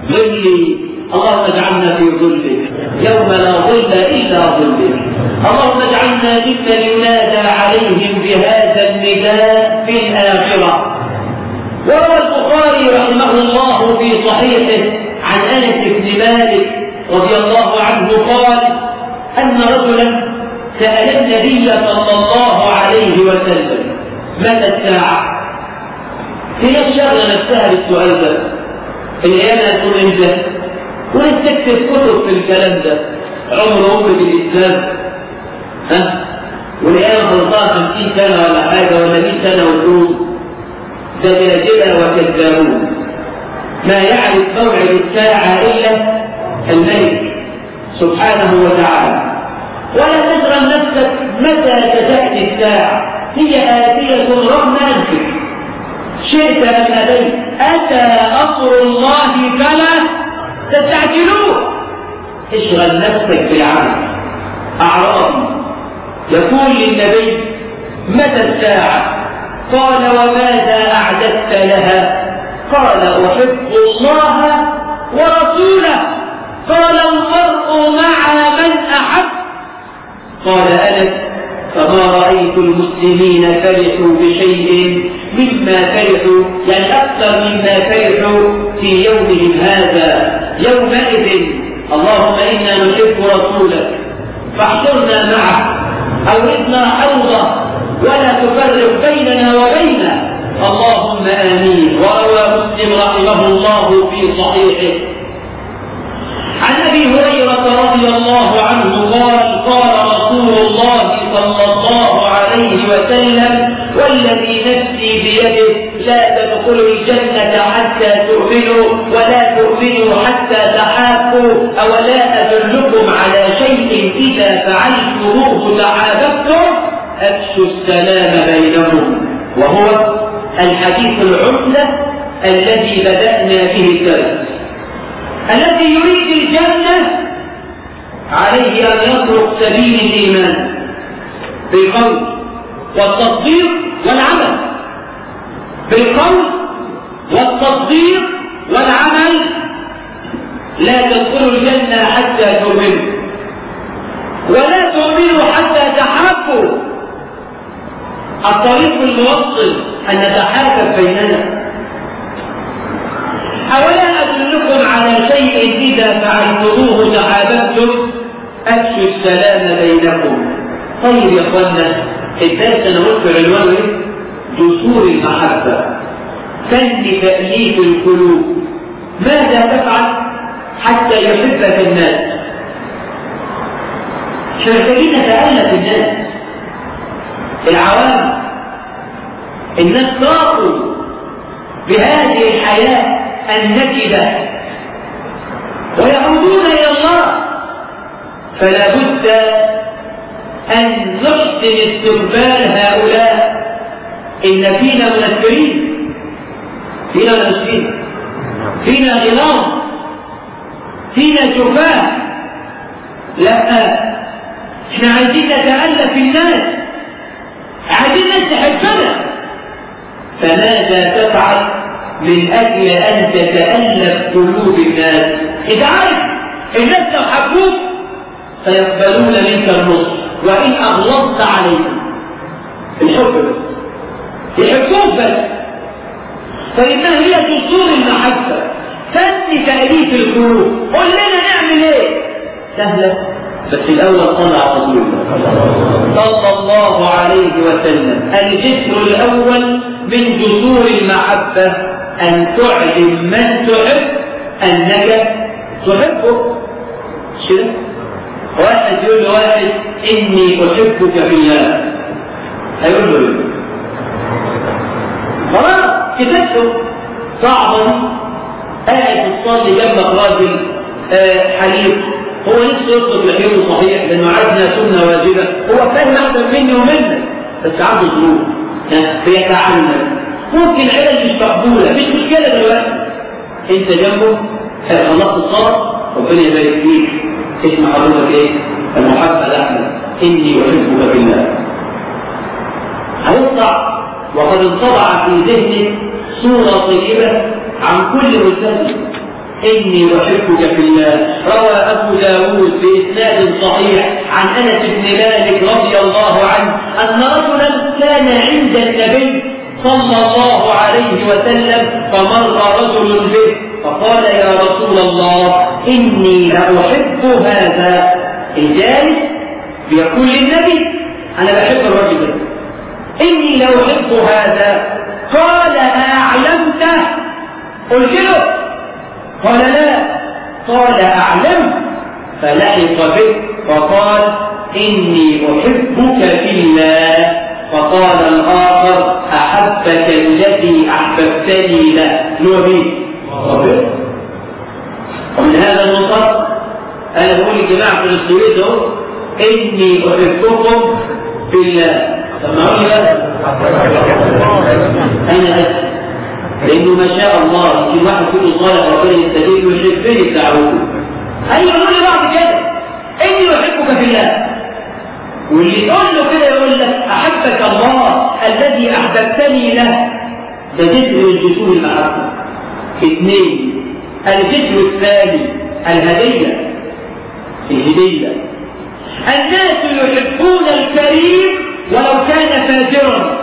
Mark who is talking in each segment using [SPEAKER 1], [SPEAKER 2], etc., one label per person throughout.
[SPEAKER 1] ظلي اللهم اجعلنا في ظلك يوم لا ظل الا ظلك اللهم اجعلنا ممن ينادى عليهم بهذا النداء في الاخره وروى البخاري رحمه الله في صحيحه عن انس بن مالك رضي الله عنه قال ان رجلا سال النبي صلى الله عليه وسلم متى الساعه في الشغله نفسها بالسؤال ده القيامه هتكون امتى وناس تكتب كتب في الكلام ده عمر أمة الإسلام ها والقيامة خلصها 50 سنة ولا حاجة ولا 100 سنة وتقول دجاجلة وكذابون ما يعرف موعد الساعة إلا الملك سبحانه وتعالى ولا تشغل نفسك متى ستأتي الساعة هي آتية رغم أنفك شئت أم أبيت أتى أمر الله فلا تستعجلوه اشغل نفسك بالعمل أعرابي يقول للنبي متى الساعة قال وماذا أعددت لها قال أحب الله ورسوله قال المرء مع من أحب قال أنس فما رأيت المسلمين فرحوا بشيء مما فرحوا يعني أكثر مما فرحوا في يومهم هذا يومئذ اللهم إنا نحب رسولك فاحشرنا معه أوردنا حوضه ولا تفرق بيننا وبينه اللهم آمين وروى مسلم رحمه الله في صحيحه عن ابي هريره رضي الله عنه قال قال رسول الله صلى الله عليه وسلم والذي نفسي بيده لا تدخلوا الجنة حتى تؤمنوا ولا تؤمنوا حتى تحابوا أولا أدلكم على شيء إذا فعلتموه تحاببتم أفشوا السلام بينكم وهو الحديث العمدة الذي بدأنا به الدرس الذي يريد الجنة عليه أن يترك سبيل الإيمان بالقول والتصديق والعمل بالقول والتصديق والعمل لا تدخلوا الجنة حتى تؤمنوا ولا تؤمنوا حتى تحابوا الطريق الموصل أن نتحاكم بيننا أولا أدلكم على شيء إذا فعلتموه تحاببتم أفشوا السلام بينكم طيب يا أخوانا الدرس أنا قلت في عنوان إيه؟ جسور المحبة فن تأليف القلوب ماذا تفعل حتى يحبك الناس مش محتاجين نتألف الناس العوام الناس ضاقوا بهذه الحياة النكدة ويعودون إلى الله فلا بد أن نحسن استقبال هؤلاء إن فينا منكرين فينا منكرين فينا غلام فينا جفاة لا احنا عايزين نتألف الناس عايزين الناس تحبنا فماذا تفعل من أجل أن تتألف قلوب الناس إذا عارف الناس لو حبوك سيقبلون منك النصر وإن أغلظت عليهم الحب بس يحبوك بس فإنها هي دستور المحبة فن تأليف القلوب قل لنا نعمل ايه سهلة بس الأول طلع رسول صلى الله عليه وسلم الجسر الأول من جسور المحبة أن تعلم من تحب أنك تحبه شنو؟ واحد يقول لواحد إني أحبك في الله هيقول له إيه؟ خلاص كتبته صعبا قاعد تصلي جنبك راجل آه حليف هو نفسه يطلب لحيته صحيح لانه عايزنا سنه واجبه هو فاهم احسن مني ومنك بس عنده ظروف بيتعلم ممكن علل مش مقبوله مش مشكله دلوقتي انت جنبه خلصت الصلاه ربنا يبارك فيك اسم حضرتك ايه؟ المحبه الاحمد اني احبك في الله هيطلع وقد انطبع في ذهنه صوره طيبه عن كل مسلم إني أحبك في الله روى أبو داود بإسناد صحيح عن أنس بن مالك رضي الله عنه أن رجلا كان عند النبي صلى الله عليه وسلم فمر رجل به فقال يا رسول الله إني لأحب هذا الجالس بيقول للنبي أنا بحب الرجل ده إني لأحب هذا قال أعلمته قلت له قال لا قال أعلم فلحق به فقال إني أحبك في الله فقال الآخر أحبك الذي أحببتني له نبي ومن هذا المنطق أنا بقول للجماعة في السويد اهو إني أحبكم في الله سمعوني بقى أنا أسف لأنه ما شاء الله يمكن واحد فيكم صالح ربنا يستجيب ويحبني بدعوته أي يقول لي بعض كده إني أحبك في الله واللي يقول له كده يقول لك أحبك الله الذي أحببتني له ده جزء من جسور المحبة اثنين الجزء الثاني الهدية الهدية الناس يحبون الكريم ولو كان فاجرا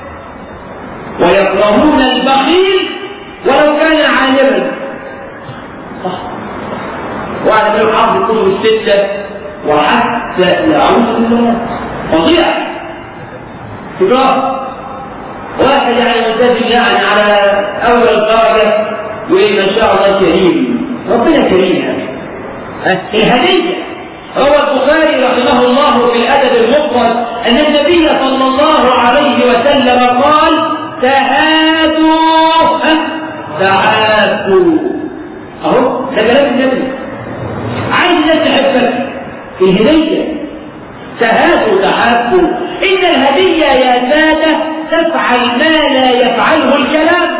[SPEAKER 1] ويكرهون البخيل ولو كان عالما صح وعلى من حافظ الكتب الستة وحتى يعوذ بالله فظيع تجار واحد يعني ملتزم يعني على اول الدرجه وما شاء الله كريم ربنا كريم يعني الهديه روى البخاري رحمه الله في الادب المفرد ان النبي صلى الله عليه وسلم قال تهادوا تعافوا اهو ده كلام النبي عايز الناس تحبك الهديه تهادوا تعافوا ان الهديه يا ساده تفعل ما لا يفعله الكلام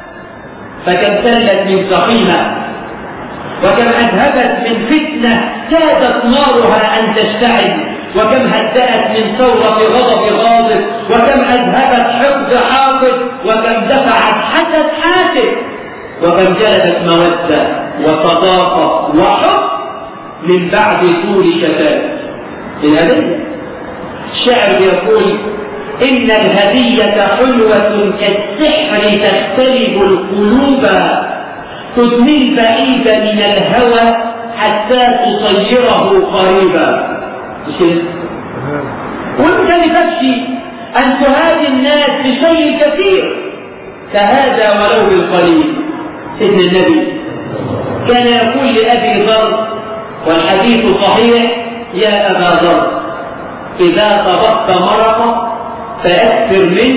[SPEAKER 1] فكم سلت من سقيمه وكم أذهبت من فتنة كادت نارها أن تشتعل وكم هدأت من ثورة غضب غاضب وكم أذهبت حقد حاقد وكم دفعت حسد حاسد وكم جلبت مودة وصداقة وحب من بعد طول شتات الهدية الشاعر يقول إن الهدية حلوة كالسحر تختلب القلوب تدني البعيد من الهوى حتى تصيره قريبا مش كده؟ وانت لتخشي ان تهادي الناس بشيء كثير كهذا ولو بالقليل ابن النبي كان يقول لابي ذر والحديث صحيح يا ابا ذر اذا طبخت مرقه فاكثر من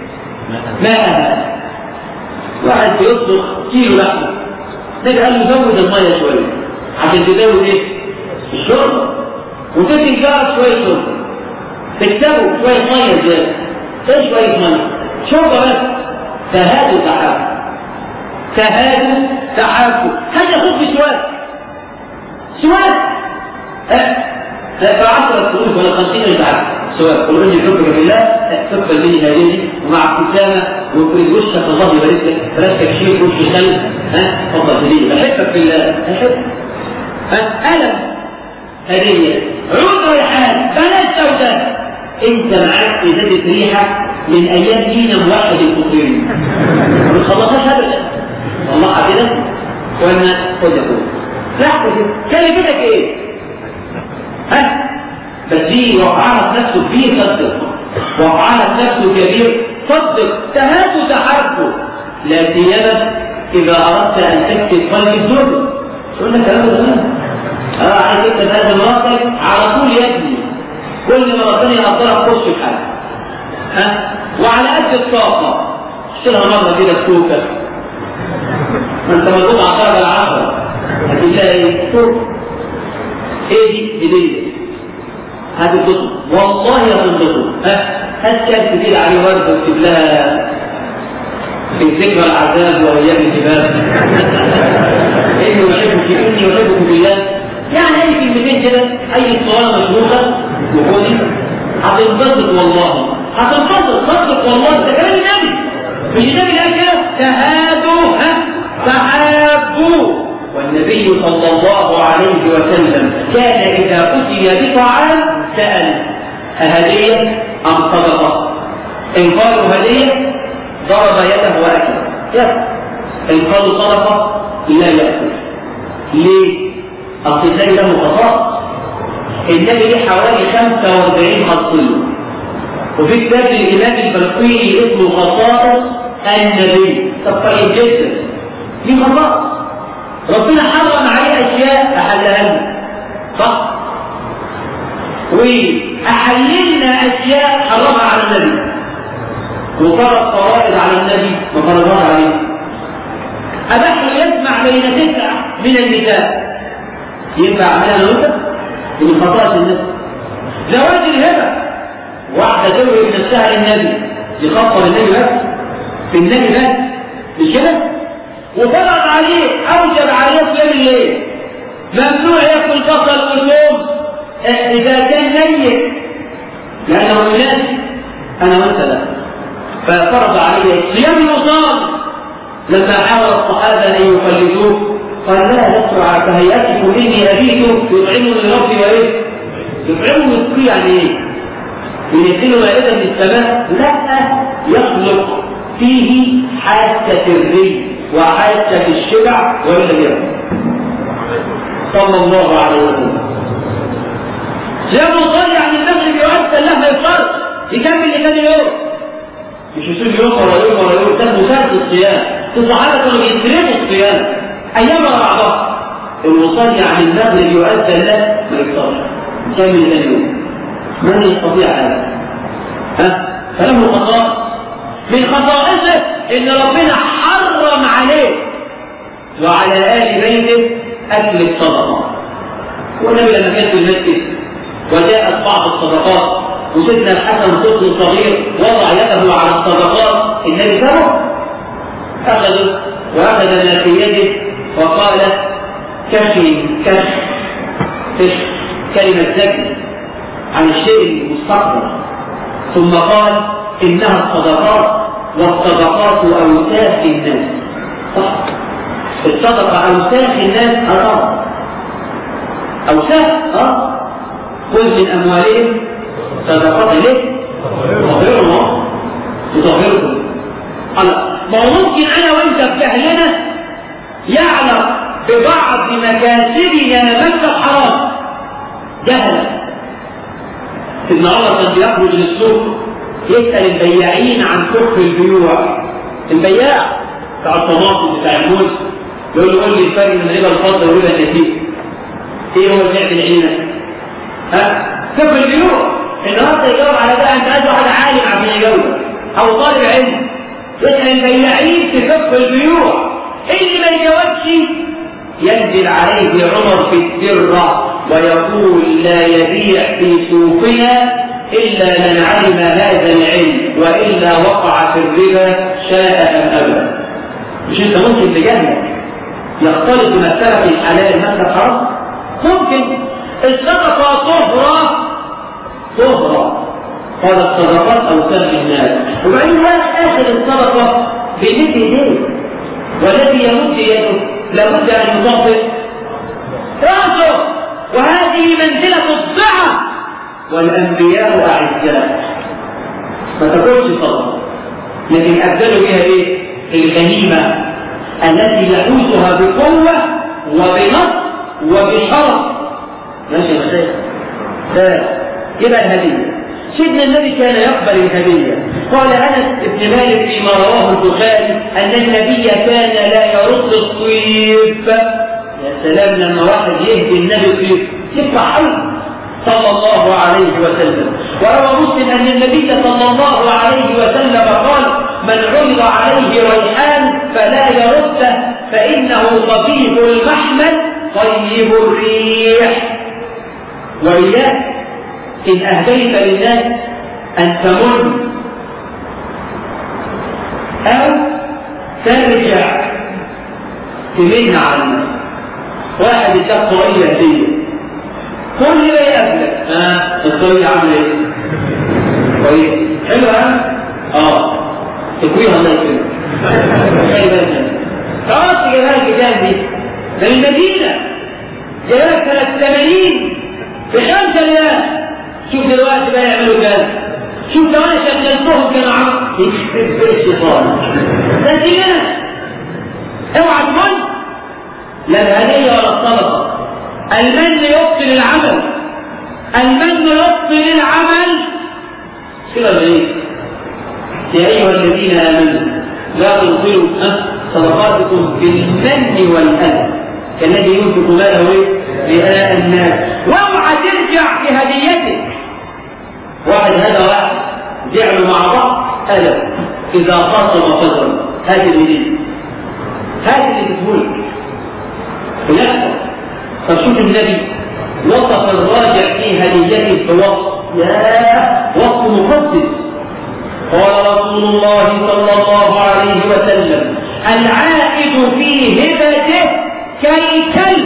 [SPEAKER 1] ماءها واحد بيطبخ كيلو لحمه ده قال له زود الميه شويه عشان تزود ايه؟ الشرب وتدي الجار شويه شرب تكتبوا شويه ميه زياده ايه شويه ميه شرب بس تهادوا تعافوا تهادوا تعافوا هذا خذ سؤال سؤال ها لا فعشرة قلوب ولا خمسين يتعافى سواء قل اني حبك في الله تقبل مني هذه ومع ابتسامه وفي وشك الله يبارك لك بلاش تكشير وش خلف ها اتفضل هديه بحبك في الله بحبك ها الم هديه عود ريحان بلاش سوداء انت معاك ازازه ريحه من ايام دينا موحد الفقيرين ما بتخلصهاش ابدا والله كده وانا خد يا لحظه كده كلفتك ايه؟ ها بس دي وقعها في نفسه كبير صدق وقعها في نفسه كبير صدق تهاد تحبه لا سيما اذا اردت ان تكتب قلب الدنيا قلنا كلام ده اه عايز تكتب هذا المراتب على طول يا ابني كل ما ربنا يقدرك خش في حاجه ها وعلى قد الطاقه اشتريها مره كده بسوكه ما انت مضغوط على الدرجه العشره هتلاقي ايه؟ ايه دي؟ هديه هتنبسط والله هتنبسط ها هات كان كتير عليه ورد واكتب لها في ذكرى العذاب وايام الجبال اني احبك اني احبك بالله يعني اي كلمتين كده اي صوره مشروطه وخدي هتنبسط والله هتنبسط صدق والله ده كلام النبي مش النبي قال كده تهادوا ها تحابوا والنبي صلى الله عليه وسلم كان إذا أتي بطعام سأل أهدية أم صدقة؟ إن قالوا هدية ضرب يده وأكل يأكل إن قالوا صدقة لا يأكل ليه؟ أصل النبي له خصائص النبي له حوالي 45 خاصية وفي كتاب الإمام البلقيني اسمه خصائص النبي طب طيب جدا دي خصائص ربنا حرم عليه أشياء أحلها لنا صح؟ وأحللنا أشياء حرمها على النبي وفرض فرائض على النبي وفرضها عليه أباح يجمع بين تسع من النساء ينفع أعملها أنا وأنت؟ من خطأ الناس زواج الهبة واحدة تروي نفسها للنبي يخطر النبي بس في النبي بس مش كده؟ وفرض عليه أوجب عليه صيام الليل ممنوع ياكل بصل واللوم إذا كان نيت لأنه يناسب أنا وأنت لا ففرض عليه صيام يصام لما حاول الصحابة أن يخلدوه قال لا يسرع فهيئتكم إني أبيت يطعمني ربي وإيه؟ يطعمني رزقي يعني إيه؟ ينزل مائدة من السماء لا يخلق فيه حاسة الري وحاسة الشبع ولم يكن صلى الله عليه وسلم صيام صالح عن المغرب يؤثر له ما يفطرش يكمل لثاني يوم مش يصير يوم ولا يوم ولا يوم ده مسافة الصيام الصحابة كانوا بيستلموا الصيام أيام ورا بعضها المصلي عن المغرب يؤذن له ما يفطرش يكمل ثاني يوم من يستطيع هذا؟ ها؟ فله خصائص من خصائصه ان ربنا حرم عليه وعلى ال بيته اكل الصدقه والنبي لما كان في المسجد وجاءت بعض الصدقات وسيدنا الحسن طفل صغير وضع يده على الصدقات النبي سمع اخذ واخذ ما في يده وقال كفي كف كف كلمه ذكر عن الشيء المستقبل ثم قال انها الصدقات والصدقات اوساخ الناس صح الصدقه اوساخ الناس اه اوساخ اه خذ من اموالهم صدقات ليه؟ تطهرهم تطهرهم ما هو ممكن انا وانت بجهلنا يعلم ببعض مكاسبنا مكسب حرام جهلا ابن عمر كان بيخرج للسوق يسأل البياعين عن كف البيوع البياع بتاع الطماطم بتاع الموز يقول له قول لي الفرق بين ربا الفضل وربا النسيج ايه هو الفرق العينة؟ ها؟ كف البيوع النهارده يجاوب على ده انت عايز واحد عالم عشان يجاوبك او طالب علم يسأل البياعين في كف البيوع اللي ما يجاوبش ينزل عليه عمر في الدره ويقول لا يبيع في سوقنا إلا من علم هذا العلم وإلا وقع في الربا شاء أم أبى مش أنت ممكن تجهل يختلط مسألة الحلال مثل حرام ممكن الصدقة طهرة طهرة قال الصدقات أو سبب الناس وبعدين آخر الصدقة بمثل يديه والذي يمد يده لابد أن يطبق رأسه وهذه منزلة الضعف والأنبياء أعزاء ما تقولش صدقة لكن أبدلوا بها إيه؟ الغنيمة التي يحوزها بقوة وبنص وبشرف ماشي يا شيخ ده يبقى الهدية سيدنا النبي كان يقبل الهدية قال أنس بن مالك فيما رواه البخاري أن النبي كان لا يرد الطيب يا سلام لما واحد يهدي النبي طيب يفتح حلو صلى الله عليه وسلم وروى مسلم أن النبي صلى الله عليه وسلم قال من عرض عليه ريحان فلا يرده فإنه خفيف المحمل طيب الريح وإياك إن أهديت للناس أن تمن أو ترجع تمن على الناس واحد اداك طريقة هدية كل ما يقابلك ها الطريقة عاملة ايه؟ كويس حلوة ها؟ اه تكويها الله يكرمك خلي بالك خلاص يا بقى الكتاب دي من المدينة جاء سنة 80 بخمسة ريال شوف دلوقتي بقى يعملوا كام شوف لو انا شغلتهم كانوا عم يخرب بيت الشيطان ده كده اوعى تمن لا الهدية ولا الصدقة المن يبطل العمل المن يبطل العمل كده بايه؟ يا ايها الذين امنوا لا تبطلوا صدقاتكم بالمن والاذى كالذي ينفق ماله رئاء الناس واوعى ترجع بهديتك واحد هذا واحد جعلوا مع بعض أدب إذا خاصم فجر هذه الهدية هذه اللي بتقول لا فشوف النبي وصف الراجع في هديته بوصف يا وصف مقدس قال رسول الله صلى الله عليه وسلم العائد في هبته كالكلب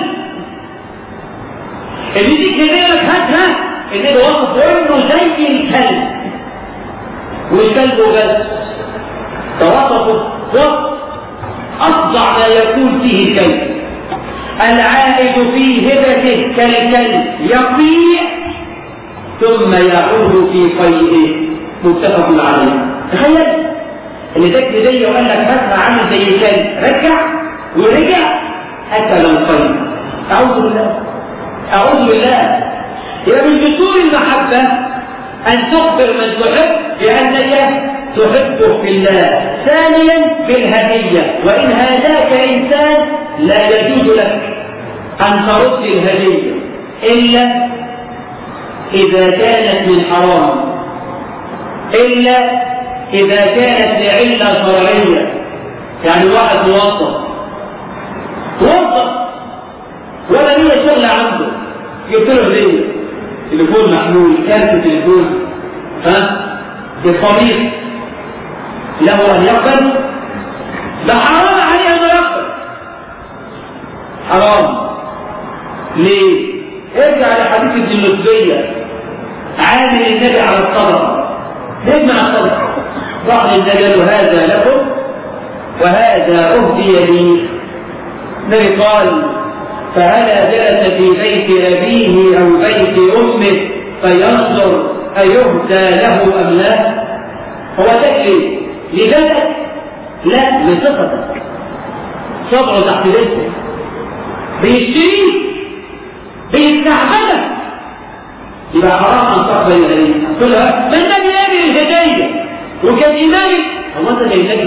[SPEAKER 1] اللي دي كلمة هاتها اللي وصف انه زي الكلب والكلب بس توصفه وصف أفظع ما يكون فيه الكلب العائد في هبته كالكلب يقيع ثم يعود في قيئه متفق عليه تخيل اللي ده كده وقال لك هاتها عامل زي الكلب رجع ورجع حتى لو قيء أعوذ بالله أعوذ بالله يبقى من جسور المحبة أن تخبر من تحب بأنك تحبه في الله ثانيا بالهدية وإن هداك إنسان لا يجوز لك أن ترد الهدية إلا إذا كانت من حرام إلا إذا كانت لعلة شرعية يعني واحد موظف موظف ولا ليه شغل عنده جبت له هدية تليفون محمول كارت تليفون ها بقميص له ان يقبل ده حرام عليه ان يقبل حرام ليه ارجع لحديث ابن اللطفية عامل النبي على الصدقة ليه مع الصدقة راح للنبي قال له هذا لكم وهذا أهدي لي النبي قال فهلا جلس في بيت أبيه أو بيت أمه فينظر أيهدى له أم لا هو تكلي لذلك لا لثقتك صبعه تحت رجلك بيشتريك بيستعملك يبقى حرام ان تقبل الهديه تقول له ما النبي يجري الهديه وكان ايماني هو انت زي النبي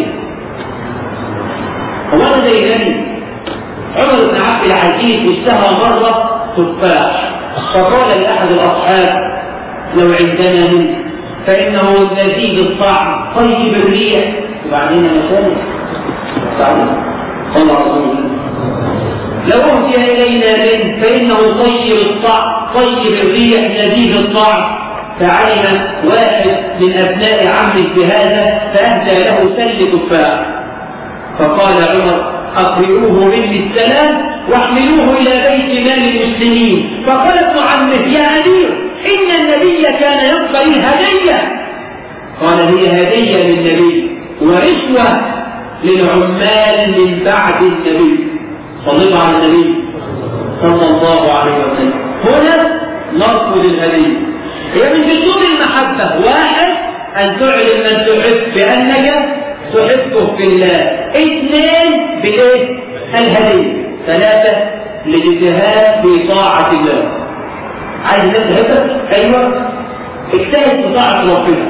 [SPEAKER 1] هو انت زي النبي عمر بن عبد العزيز اشتهى مره تفاح فقال لاحد الاصحاب لو عندنا منه فانه لذيذ الطعم طيب الريح وبعدين مسائل بعدين صلى الله لو أهدي إلينا منه فإنه طيب الطعم طيب الريح لذيذ الطعم فعلم واحد من أبناء عمه بهذا فأهدى له سل تفاح فقال عمر أقرئوه مني السلام واحملوه إلى بيت مال المسلمين فقال ابن عمه يا أمير إن النبي كان يقبل الهدية قال هي هدية للنبي ورشوة للعمال من بعد النبي صلى على النبي صلى الله عليه وسلم هنا نرفض الهدية هي من جسور المحبة واحد أن تعلن من تحب بأنك تحبه في الله اثنين بإيه؟ الهدية ثلاثة الاجتهاد في طاعة الله عايز الناس تحبك؟ أيوه اجتهد في طاعة ربنا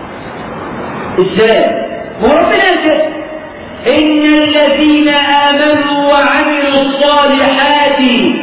[SPEAKER 1] ازاي؟ هو ربنا كده إن الذين آمنوا وعملوا الصالحات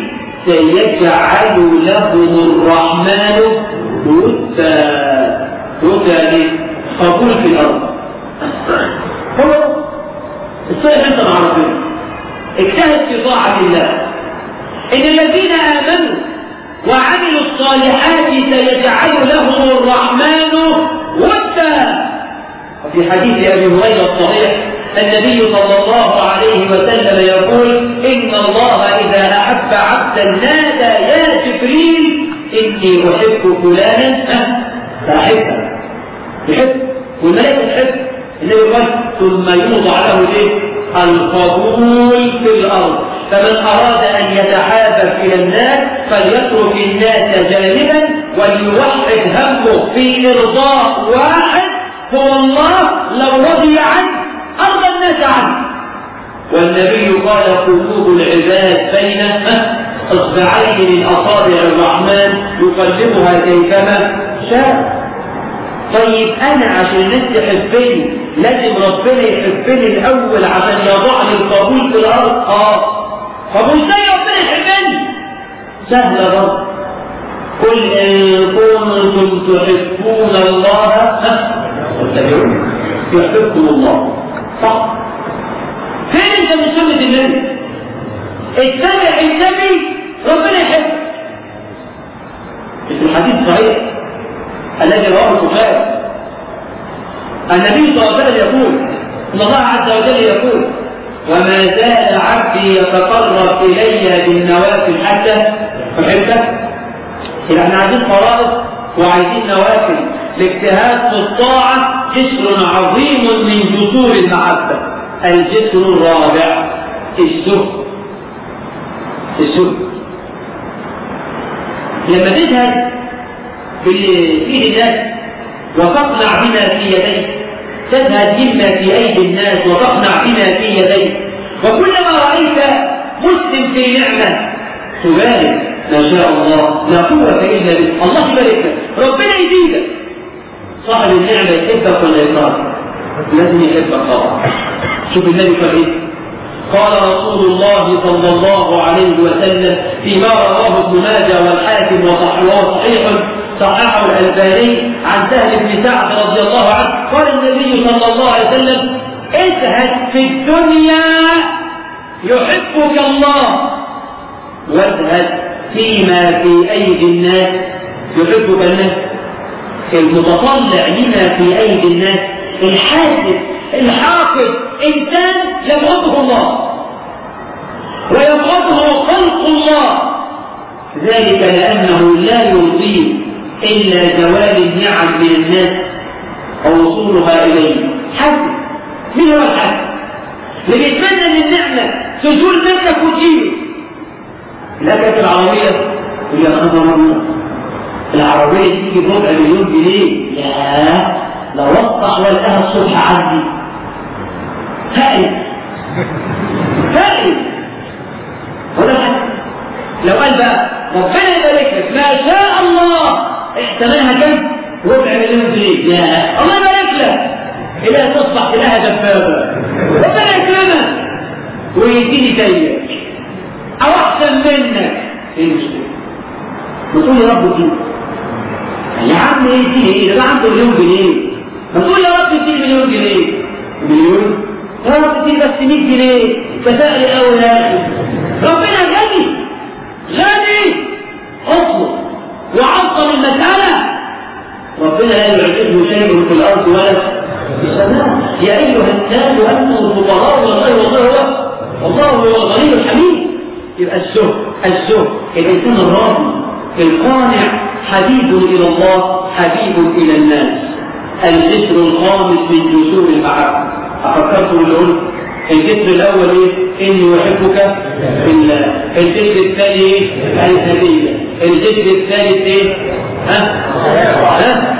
[SPEAKER 1] سيجعل لهم الرحمن ودا ودا قبول في الأرض هو الصالح أنت مع ربنا اجتهد في طاعة الله إن الذين آمنوا وعملوا الصالحات سيجعل لهم الرحمن ودا وفي حديث أبي هريرة الصحيح النبي صلى الله عليه وسلم يقول إن الله إذا أحب عبدا نادى يا جبريل إني أحب فلانا فأحبه يحب والملائكة تحب النبي قال ثم يوضع له الايه؟ القبول في الأرض فمن أراد أن يتحابب إلى الناس فليترك الناس جانبا وليوحد همه في إرضاء واحد هو الله لو رضي عنه أرضى الناس عنه والنبي قال قلوب العباد بين اصبعين من اصابع الرحمن يقلبها كيفما شاء طيب انا عشان الناس تحبني لازم ربنا يحبني الاول عشان يضع لي القبول في الارض اه طب وازاي ربنا يحبني سهله برضه قل ان كنتم تحبون الله فاتبعوني يحبكم الله صح فين انت من سنة النبي اتبع النبي ربنا يحبك في الحديث صحيح الذي رواه البخاري النبي صلى الله عليه وسلم يقول ان الله عز وجل يقول وما زال عبدي يتقرب الي بالنوافل حتى احبك يبقى احنا عايزين فرائض وعايزين نوافل الاجتهاد في الطاعه جسر عظيم من جسور المحبه الجسر الرابع الزهد الزهد لما تذهب في الناس وتقنع بما في يديك تذهب مما في ايدي الناس وتقنع بما في يديك وكلما رايت مسلم في نعمه تبارك ما شاء الله لا قوه الا بالله الله يبارك لك ربنا يزيدك صاحب النعمه يحبك ولا يكرهك لازم يحبك طبعا شوف النبي قال ايه قال رسول الله صلى الله عليه وسلم فيما رواه ابن ماجه والحاكم وصححه صحيح صححه الالباني عن سهل بن سعد رضي الله عنه قال النبي صلى الله عليه وسلم ازهد في الدنيا يحبك الله وازهد فيما في ايدي الناس يحبك الناس المتطلع لما في ايدي الناس الحاسد الحاقد انسان يبغضه الله ويبغضه خلق الله ذلك لانه لا يرضيه الا زوال النعم من الناس ووصولها اليه حسد مين هو الحسد اللي بيتمنى ان النعمه تزول منك وتجيله لا كانت العربيه يقول يا خبر الله العربيه تيجي بربع مليون جنيه ياه لو وقع والقاها الصبح عندي فائد فائد ولا حاجة لو قال بقى ربنا يبارك لك ما شاء الله احتملها كم؟ ربع مليون جنيه يا الله يبارك لك إلى تصبح إلها دبابة ربنا يكرمك ويديني زيك أو أحسن منك إيه المشكلة؟ بتقول يا رب اديني يا عم ايه اديني ايه ده عنده مليون جنيه ما تقول يا رب اديني مليون جنيه مليون يا رب اديني بس 100 جنيه كسائل قوي يا اخي ربنا غني غني اطلب وعظم المسألة ربنا لا يعجبه شيء في الأرض ولا في السماء يا أيها الناس أنتم الفقراء والله والله هو والله هو الغني الحميد يبقى الزهد الزهد الإنسان الراضي القانع حبيب إلى الله حبيب إلى الناس الجسر الخامس من جسور المحبة أفكرتم اللي قلت الجسر الأول إيه؟ إني أحبك في الله الجسر الثاني إيه؟ الهدية الجسر الثالث إيه؟ ها؟ ها؟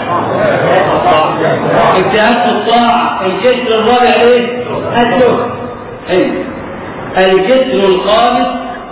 [SPEAKER 1] اجتهاد في الطاعة الجسر الرابع إيه؟ الزهد حلو الجسر الخامس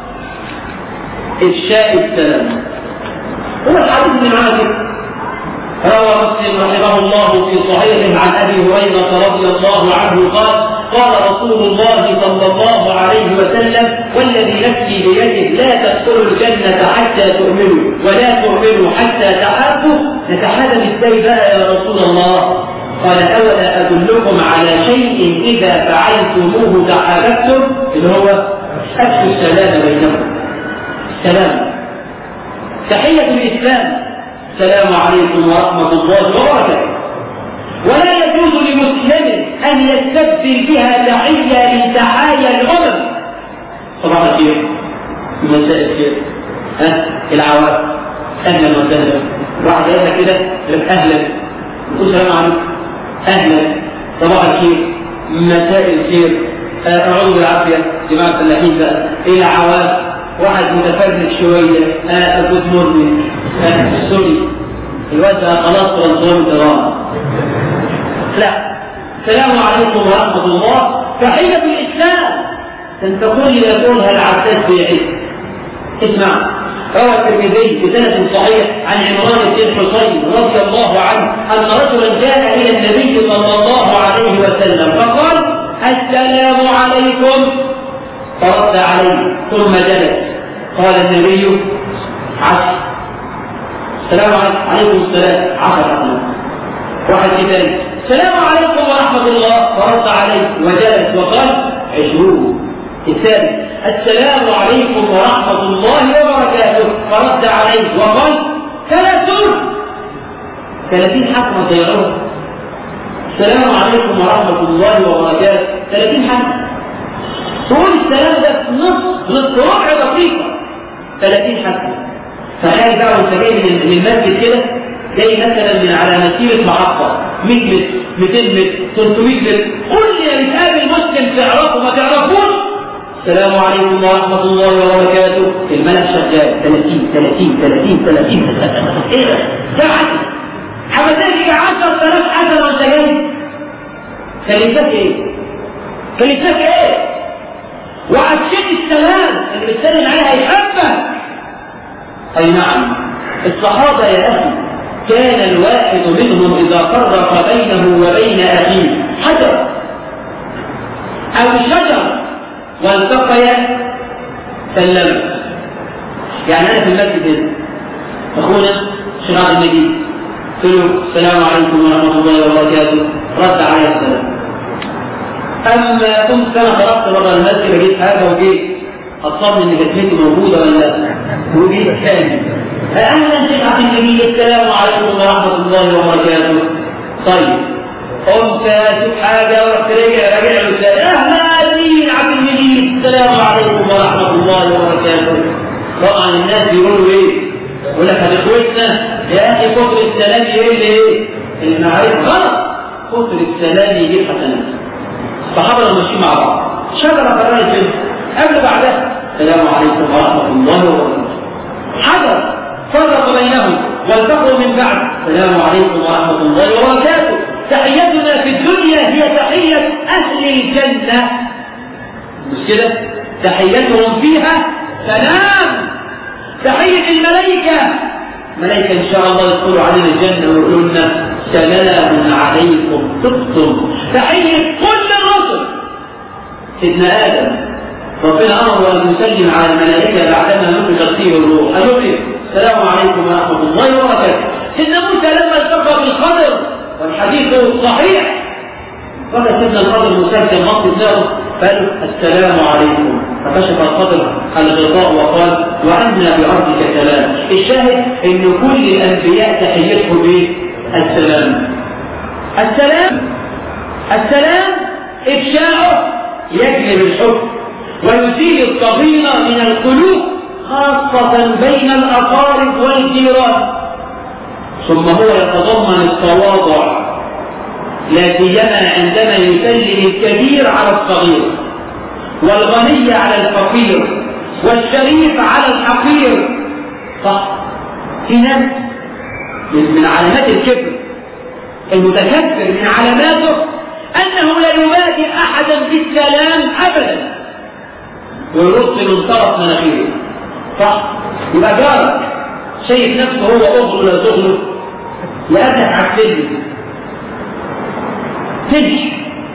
[SPEAKER 1] إفشاء السلام هو الحديث اللي معانا كده روى مسلم رحمه الله في صحيحه عن ابي هريره رضي الله عنه قال قال رسول الله صلى الله عليه وسلم والذي نفسي بيده لا تدخلوا الجنه حتى تؤمنوا ولا تؤمنوا حتى تحابوا نتحابب ازاي بقى يا رسول الله قال اولا ادلكم على شيء اذا فعلتموه تحاببتم اللي هو افشوا السلام بينكم السلام تحيه الاسلام السلام عليكم ورحمة الله وبركاته ولا يجوز لمسلم أن يستبدل بها تحية من تحايا الأمم صباح الخير مساء الخير ها العوام أهلا وسهلا واحد يقول كده أهلا السلام عليكم أهلا صباح الخير مساء الخير اعوذ بالعافيه جماعه الفلاحين بقى الى عواف واحد متفرج شويه آه جود مورنينج آه سوري الواد ده خلاص غلطان تمام لا السلام عليكم ورحمه الله تحيه الاسلام ان تقول يقولها العباس في عز اسمع روى الترمذي بسند صحيح عن عمران بن الحصين رضي الله عنه ان رجلا جاء الى النبي صلى الله عليه وسلم فقال السلام عليكم فرد عليه ثم جلس قال النبي عشر السلام عليكم السلام عشر رحمه واحد ثاني السلام عليكم ورحمة الله فرد عليه وجلس وقال عشرون الثاني السلام عليكم ورحمة الله وبركاته فرد عليه وقال ثلاثون ثلاثين حكمة ضيعوها السلام عليكم ورحمة الله وبركاته ثلاثين حكمة تقول السلام ده في نص نص ربع دقيقة ثلاثين حكمة تخيل بقى وانت جاي من المسجد كده جاي مثلا من على مسيرة محطة 100 متر 200 متر 300 متر قول لي نتقابل مسلم تعرفه ما تعرفوش السلام عليكم ورحمة الله وبركاته الملك شغال 30 30 30 30 ايه ده؟ ساعة حمدتك 10000 حسنة وانت جاي كلمتك ايه؟ كلمتك ايه؟ وعشان السلام اللي بتسلم عليها يحبك اي نعم الصحابة يا اخي كان الواحد منهم اذا فرق بينه وبين اخيه حجر او شجر والتقيا سلم يعني انا في المسجد هنا اخونا شراء المجيد قلت له السلام عليكم ورحمه الله وبركاته رد علي السلام اما كنت انا خرجت بره المسجد لقيت حاجه وجيت اصابني ان جسمتي موجوده ولا لا وجيت تاني اهلا شيخ عبد الجميل السلام عليكم ورحمه الله وبركاته طيب قمت اشوف حاجه ورحت راجع راجع له تاني اهلا دين عبد المجيد السلام عليكم ورحمه الله وبركاته طبعا الناس يقولوا ايه؟ يقول لك هتخوتنا يا اخي كفر السلام يقول ايه؟ المعارف غلط كفر السلام يجيب حسنات الصحابه لما ماشيين مع بعض شجره قررت فين؟ قبل بعدها السلام عليكم ورحمه الله وبركاته حجر فرق بينهم والتقوا من بعد السلام عليكم ورحمه الله وبركاته تحيتنا في الدنيا هي تحية أهل الجنة مش كده؟ تحيتهم فيها سلام تحية الملائكة ملائكة إن شاء الله يدخلوا علينا الجنة ويقولوا لنا سلام عليكم طبتم تحية كل الرسل سيدنا آدم ربنا أمر أن يسلم على الملائكة بعدما نفخت فيه الروح قالوا إيه؟ السلام عليكم ورحمة الله وبركاته سيدنا موسى لما التقى بالخضر والحديث صحيح قال سيدنا الخضر مسجل مصر دماغه قال السلام عليكم فكشف الخضر الغطاء وقال وأنا بأرضك سلام الشاهد ان كل الانبياء تحيتهم ايه السلام السلام السلام افشاؤه يجلب الحب ويزيل الطغينة من القلوب خاصة بين الأقارب والجيران ثم هو يتضمن التواضع لا سيما عندما يسلم الكبير على الصغير والغني على الفقير والشريف على الحقير صح في ناس من علامات الكبر المتكبر من علاماته انه لا يبادر احدا بالسلام ابدا ويرد من طرف مناخيره صح يبقى جارك شايف نفسه هو اغلو لا تغلو يقابلك على السلم تمشي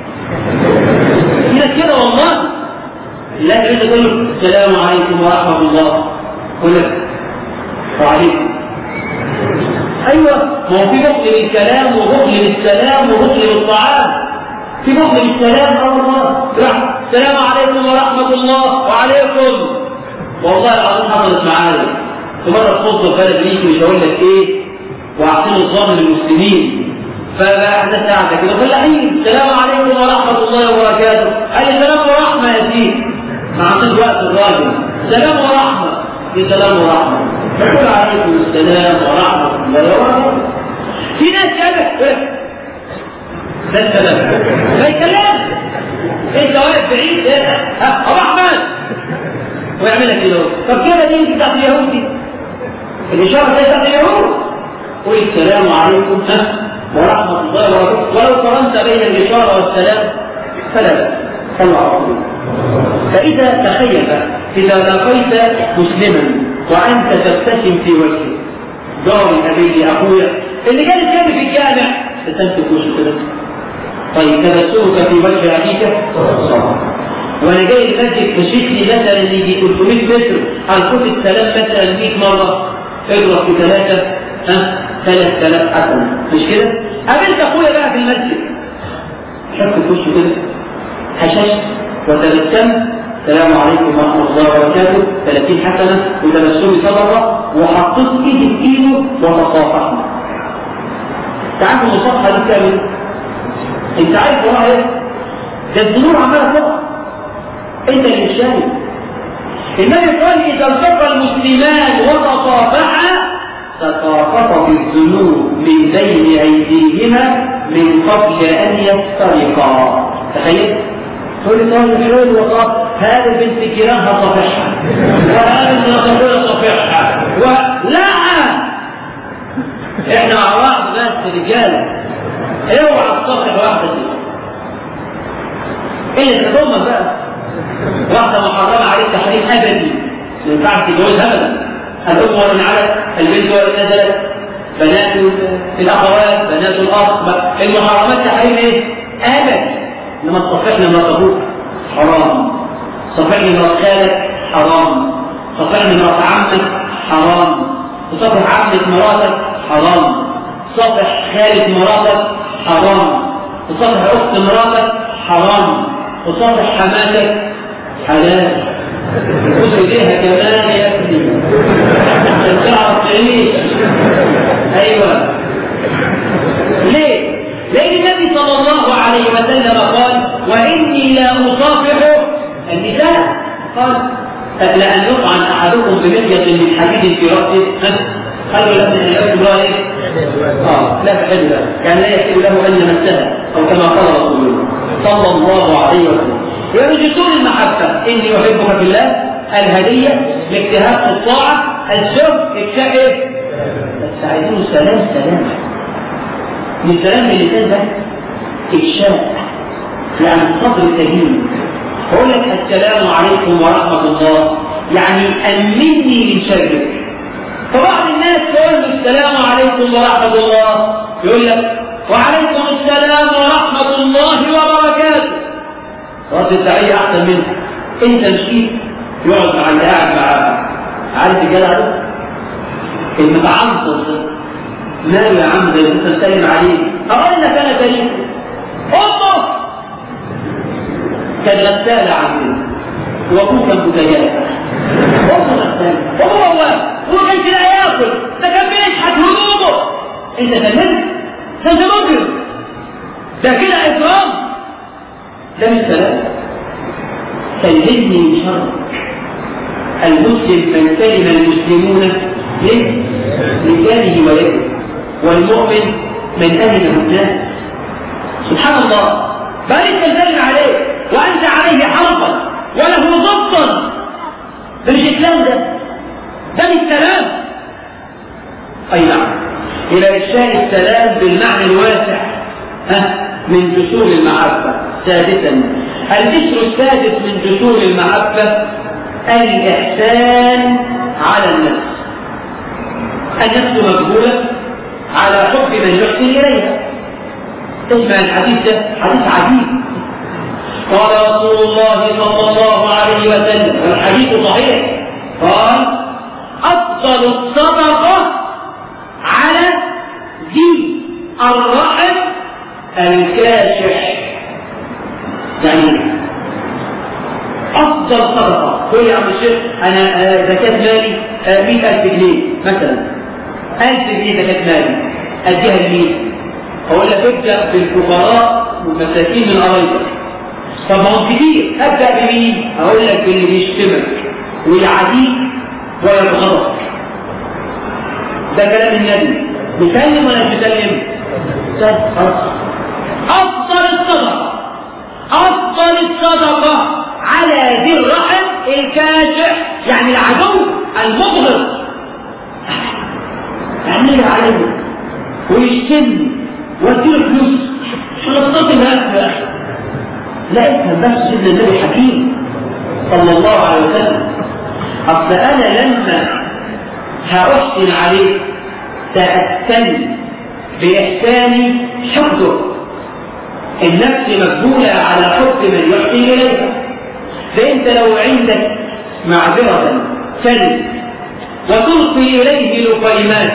[SPEAKER 1] كده كده والله لا انت تقول له السلام عليكم ورحمه الله يقول لك وعليكم ايوه ما هو في بخل بالكلام وبخل بالسلام وبخل بالطعام في بخل بالسلام اه والله السلام عليكم ورحمه الله وعليكم والله العظيم حصلت معايا في مره في خطبه بلد ليك مش هقول لك ايه واعطيني الظن للمسلمين فأحدث ساعة كده فلاحين السلام عليكم ورحمة الله وبركاته قال لي سلام ورحمة يا سيدي ما عطيت وقت الراجل سلام ورحمة في سلام ورحمة فقل عليكم السلام ورحمة الله وبركاته في ناس قالت ده السلام ما يكلمش انت واقف بعيد ها ابو احمد ويعمل لك كده طب كده دي انت بتاعت اليهود دي الاشاره دي بتاعت اليهود قل السلام عليكم ها ورحمه الله وبركاته ولو قارنت بين الاشاره والسلام فلا بأس صلى على رسول فاذا تخيل اذا لقيت مسلما وانت تبتسم في وجهه جاري حبيبي اخويا اللي كان يتكلم في الجامع تمسك وشه كده طيب تبسمك في وجه اخيك وانا جاي المسجد مشيت لي مثلا يجي 300 متر هنشوف السلام مثلا 100 مره اضرب في ثلاثه ها 3000 حسنه مش كده؟ قابلت اخويا بقى في المسجد شفت في وشه كده حششت وتبسمت السلام عليكم ورحمه الله وبركاته 30 حسنه وتبسمي صدقه وحطيت ايدي في ايده وتصافحنا تعرف المصافحه دي بتعمل انت عارف وراها ايه؟ ده الذنوب عماله تقع انت اللي مش شايف النبي قال اذا التقى المسلمان وتصافحا تساقط الذنوب من بين ايديهما من قبل ان يفترقا تخيل تقول لي طيب حلو وصاف هذا البنت الجيران هصافحها وهذا النصر صافحها ولا احنا مع بعض بس رجاله اوعى تصافح واحده دي ايه تضمن بقى واحده محرمه عليك تحريم ابدي ما ينفعش تتجوزها ابدا الام وان علت البنت وان نزلت بنات الاخوات بنات الاخ المحرمات تحريم ايه؟ ابدي انما تصافحنا مرات ابوك حرام صافحني مرات خالك حرام صافحني مرات عمك حرام تصافح عمك مراتك حرام تصافح خالة مراتك حرام تصافح اخت مراتك حرام تصافح حماتك حلال خذ ايديها كمان يا ابني عشان تعرف تعيش ايوه ليه؟ لان النبي صلى الله عليه وسلم قال واني لا اصافح النساء قال لأن يطعن أحدكم بملية من حديد في رأسه قالوا له ان يكتب له ايه؟ اه لا تحل له كان لا يحل له ان يمسها او كما قال رسول الله صلى الله عليه وسلم ويجدون المحبه اني احبك في الله الهديه الاجتهاد في الطاعه الزوج افشاء ايه؟ بس عايزين سلام سلام من سلام اللسان ده افشاء يعني الصبر سليم بقول لك السلام عليكم ورحمه الله يعني امني من شرك فبعض الناس تقول له السلام عليكم ورحمة الله يقول لك وعليكم السلام ورحمة الله وبركاته رد الداعية أحسن منه أنت مشيت يقعد مع اللي قاعد معاه عارف الجدع ده؟ المتعنصر ده ماله يا عم ده انت تسلم عليه أقول لك أنا كريم أمه كانت غسالة عندنا وأبوه كان متجاهل أمه غسالة وهو هو هو كان كده ياكل ده كان بيشحت هدومه انت فهمت ده انت مجرم ده كده اكرام ده مش سلام سلمني من شر المسلم من سلم المسلمون ليه؟ لسانه ويده والمؤمن من امنه الناس سبحان الله بل انت سلم عليه وانت عليه حربا وله ضبطا ده مش اسلام ده ده مش سلام اي نعم الى افشاء السلام بالمعنى الواسع ها من جسور المحبه سادسا الجسر السادس من جسور المحبه الاحسان على النفس النفس مقبوله على حب من يحسن اليها اسمع الحديث ده حديث عجيب قال رسول الله صلى الله عليه وسلم والحديث صحيح قال أفضل الصدقة على ذي الرحم الكاشح يعني أفضل صدقة تقول يا عم الشيخ أنا زكاة مالي 100000 جنيه مثلا 1000 جنيه زكاة مالي أديها لمين؟ أقول لك ابدأ بالفقراء والمساكين من قرايبك طب ما هو كتير أبدأ بمين؟ أقول لك باللي بيشتمك ويعاديك ويبغضك ده كلام النبي مسلم ولا مش مسلم؟ خلاص أفضل الصدقة أفضل افضل الصدقه على ذي الرحم الكاشح يعني العدو المبغض اعملها عليه ويشتمني واديله فلوس خلصت الناس يا اخي لا افهم بس سيدنا النبي حكيم صلى الله عليه وسلم اصل انا لما هاحسن عليك تأتني بإحساني حفظه النفس مقبولة على حب من يحسن إليها فأنت لو عندك معذرة كلب وتلقي إليه لقيمات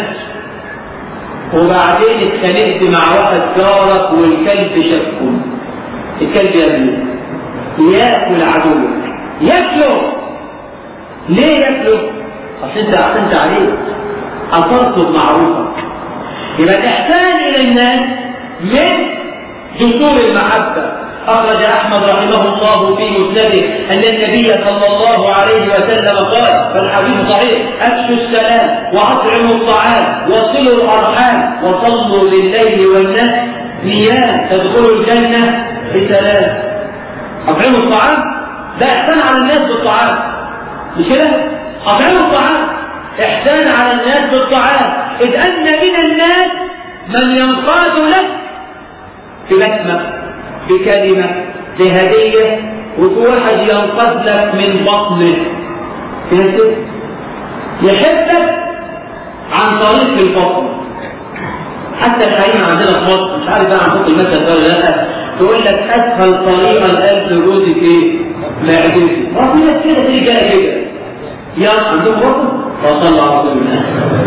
[SPEAKER 1] وبعدين اتخانقت مع واحد جارك والكلب شكه الكلب يبني ياكل عدوك ياكله ليه ياكله؟ اصل انت احسنت عليه اثرته بمعروفك يبقى الاحسان الى الناس من جسور المحبه أخرج أحمد رحمه الله في مسنده أن النبي صلى الله عليه وسلم قال فالحديث صحيح أفشوا السلام وأطعموا الطعام وصلوا الأرحام وصلوا بالليل والناس نيام تدخلوا الجنة بسلام أطعموا الطعام ده إحسان على الناس بالطعام مش كده؟ أطعموا الطعام إحسان على الناس بالطعام إذ أن من الناس من ينقاد لك ببسمة بكلمة بهدية وفي واحد ينقذ لك من بطنه فهمت؟ يحبك عن طريق البطن حتى الحقيقة عندنا في مصر مش عارف بقى عندكم المثل ده ولا لا تقول لك اسهل طريقة لقلب جوزك ايه؟ معدتي ما في ناس كده تيجي كده كده يا عندكم بطن؟ فصلى على رسول الله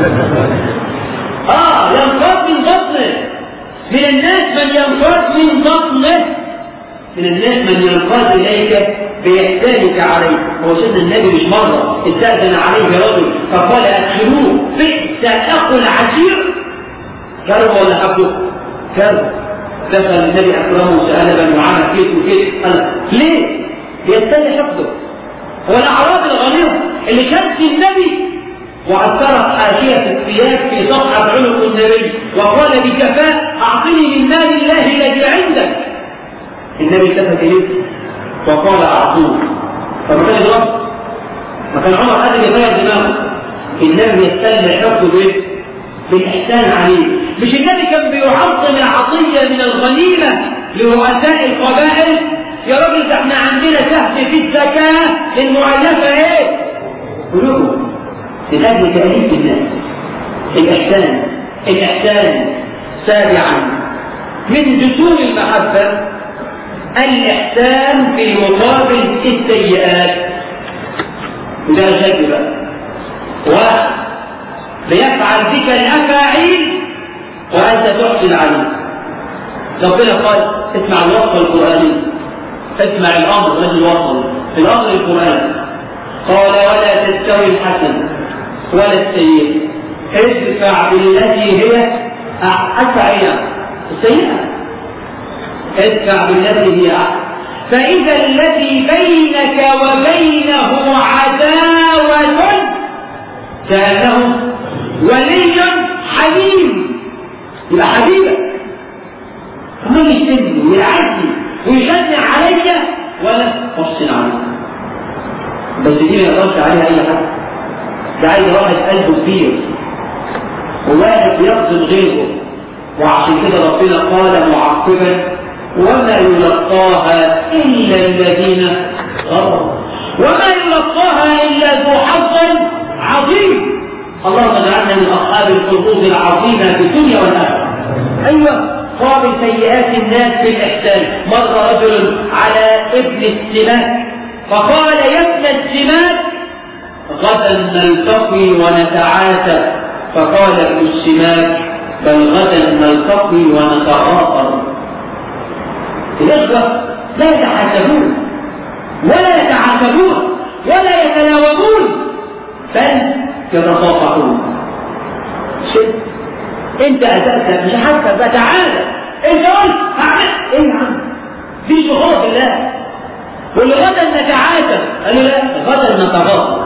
[SPEAKER 1] اه ينقذ من بطنه من الناس من ينقذ من بطنه من الناس من ينقاد اليك بإحسانك عليه هو سيدنا النبي مش مرة استأذن عليه رجل فقال أدخلوه بئس أخو العشير كرم ولا حبه؟ كرم دخل النبي أكرمه سألبا وعمل كيف وكيف قال ليه؟ بيستنى حفظه هو الأعراض الغليظة اللي كانت في النبي وأثرت حاشية الثياب في صفحة عنق النبي وقال بكفاء أعطني من مال الله الذي عندك النبي التفت اليه وقال اعطوه فما كان الرب ما كان عمر قادر يغير دماغه النبي يستلم حفظه بايه؟ بالاحسان عليه مش النبي كان بيعظم العطيه من الغنيمه لرؤساء القبائل يا راجل ده احنا عندنا سهم في الزكاه للمؤلفه ايه؟ قلوبهم من اجل تاليف الناس الاحسان الاحسان سابعا من جسور المحبه الإحسان في مقابل السيئات وده شك بقى واحد بيفعل بك الأفاعيل وأنت تحسن عليه ربنا قال اسمع الوصف القرآني اسمع الأمر الذي وصل في الأمر القرآني قال ولا تستوي الحسن ولا السيئة ادفع بالتي هي أسعى السيئة ادفع بالتي هي احسن فاذا الذي بينك وبينه عداوه كانه ولي حليم يبقى حبيبك عمال يشتمني ويعزني ويشنع عليا ولا افصل عنه بس دي ما يقدرش عليها اي حد ده عايز واحد قلبه كبير وواحد يقصد غيره وعشان كده ربنا قال معقبا وما يلقاها إلا الذين صبروا وما يلقاها إلا ذو حظ عظيم اللهم اجعلنا من أصحاب الحظوظ العظيمة في الدنيا والآخرة أيوة قابل سيئات الناس بالإحسان مر رجل على ابن السماك فقال يا ابن السماك غدا نلتقي ونتعاتب فقال ابن السماك بل غدا نلتقي ونتغافر الإخوة لا يتحاسبون ولا يتعاتبون ولا يتناوبون بل يتصافحون شد انت اساسا مش حاسب بقى تعالى انت قلت هعمل ايه يا عم دي شهور الله واللي غدا نتعاتب قال له لا غدا نتغاضى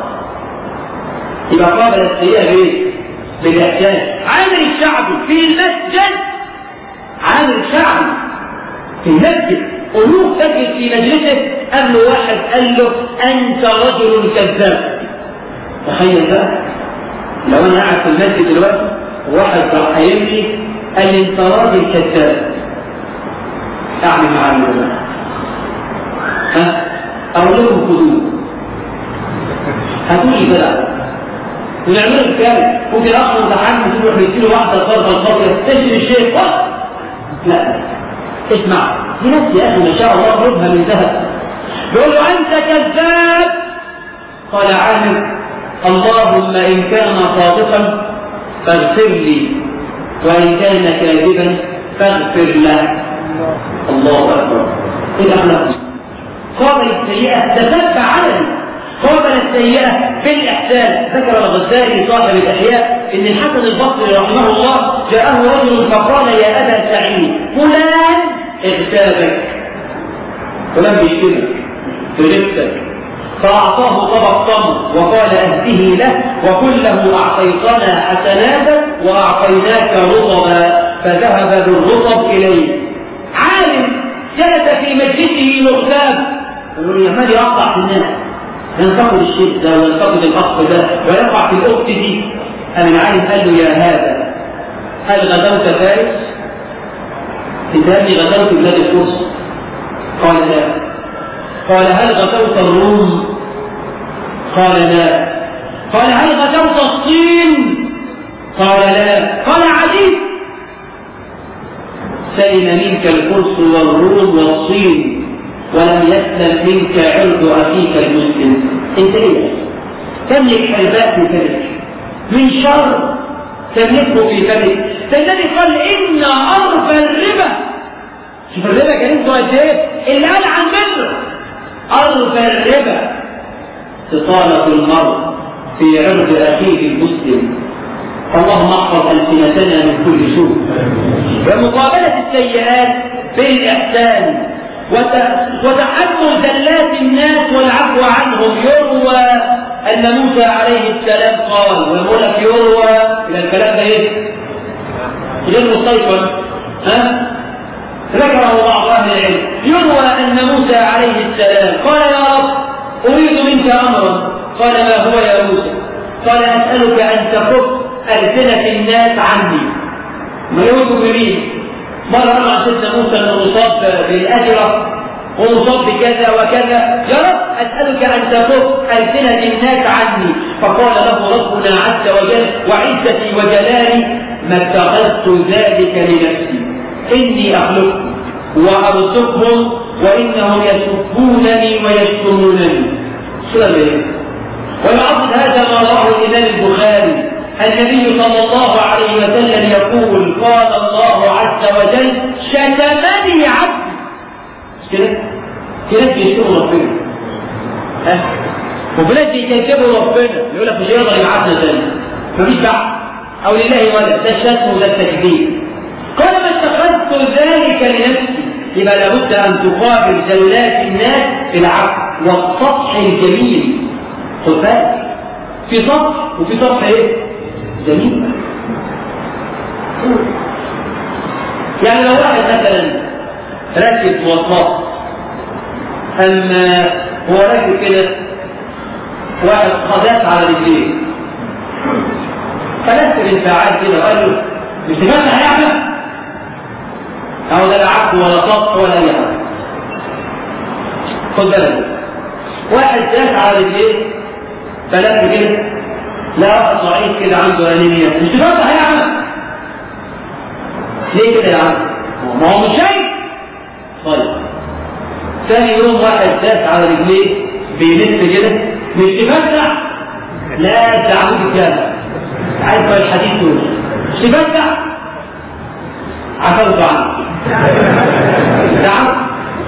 [SPEAKER 1] يبقى قابل السيئه بايه؟ بالاحسان عامل الشعبي في المسجد عامل شعبي في المسجد ألوف تجد في مجلسه قال له واحد قال له أنت رجل كذاب تخيل بقى لو أنا قاعد في المسجد دلوقتي وواحد راح قايم لي قال لي أنت راجل كذاب أعمل معاه إيه بقى؟ ها؟ أقول لهم خذوه هاتوا لي بقى ونعمله الكلام ممكن اخ متحمس يروح يديله واحده الضربه الفاضيه تشري الشيخ لا اسمع في ناس يا اخي ما شاء الله قلوبها من ذهب يقول له انت كذاب قال عامر اللهم ان كان صادقا فاغفر لي وان كان كاذبا فاغفر له الله اكبر ايه الاخلاق قابل السيئه تتبع علني قابل السيئة بالإحسان ذكر الغزالي صاحب الأحياء إن الحسن البصري رحمه الله جاءه رجل فقال يا أبا سعيد فلان اغتابك فلان بيشتمك بغبتك فأعطاه طبق تمر وقال أهده له وكله أعطيتنا حسناتا وأعطيناك رطبا فذهب بالرطب إليه عالم جلس في مجلسه مغتاب يقول يا مالي أقطع في الناس ينتقد الشيخ ده وينتقد الاخ ده ويقع في الاخت دي قام العالم قال له يا هذا هل غزوت فارس؟ كتابي غزوت بلاد الفرس قال لا قال هل غزوت الروم؟ قال لا قال هل غزوت الصين؟ قال لا قال عجيب سلم منك الفرس والروم والصين ولم يسلم منك عرض اخيك المسلم انت ايه تملك حلباء في فمك من شر تملكه في فمك فالنبي قال ان ارض الربا شوف الربا كان انتوا قد ايه اللي قال عن منه ارض الربا اطاله المرء في عرض اخيه المسلم اللهم احفظ السنتنا من كل سوء ومقابله السيئات بالاحسان وتحمل زلات الناس والعفو عنهم يروى ان موسى عليه السلام قال ويقول لك يروى الى الكلام ده ايه؟ غير مستيقن ها؟ ذكره بعض اهل العلم يروى ان موسى عليه السلام قال يا رب اريد منك امرا قال ما هو يا موسى؟ قال اسالك ان تكف السنه الناس عني ما يوجد بمين؟ مرة مع سيدنا موسى انه مصاب بالاجرة ومصاب بكذا وكذا يا رب اسألك ان تكف ألسنة الناس عني فقال له ربنا عز وجل وعزتي وجلالي ما اتخذت ذلك لنفسي إني أخلقهم وأرزقهم وإنهم يسبونني ويشتمونني سورة ايه؟ ويعضد هذا ما رواه الإمام البخاري النبي صلى الله عليه وسلم يقول قال الله عز وجل شتمني عبدي مش كده؟ في ناس بيشتموا ربنا ها؟ وفي ناس بيكذبوا ربنا يقول لك مش هيقدر يبعثنا تاني مفيش بعث او لله ولا ده الشتم وده التكذيب قال ما اتخذت ذلك لنفسي يبقى لابد ان تقابل زلات الناس بالعقل والسطح الجميل خد بالك في سطح وفي سطح ايه؟ جميل يعني لو واحد مثلا راكب مواصلات اما هو راكب كده واحد خدات على رجليه فلست الانفعال كده وقال له مش تفتح يا احمد او لا عبد ولا سطح ولا اي حاجه خد بالك واحد داس على رجليه فلست كده لا ضعيف كده عنده انيميا مش تفتح يا عم ليه كده يا عم ما هو مش شايف طيب ثاني يوم واحد داس على رجليه بيلف كده مش تفتح لا ده عمود الجامع عايز بقى الحديد دول مش تفتح عفوت عنه ده عم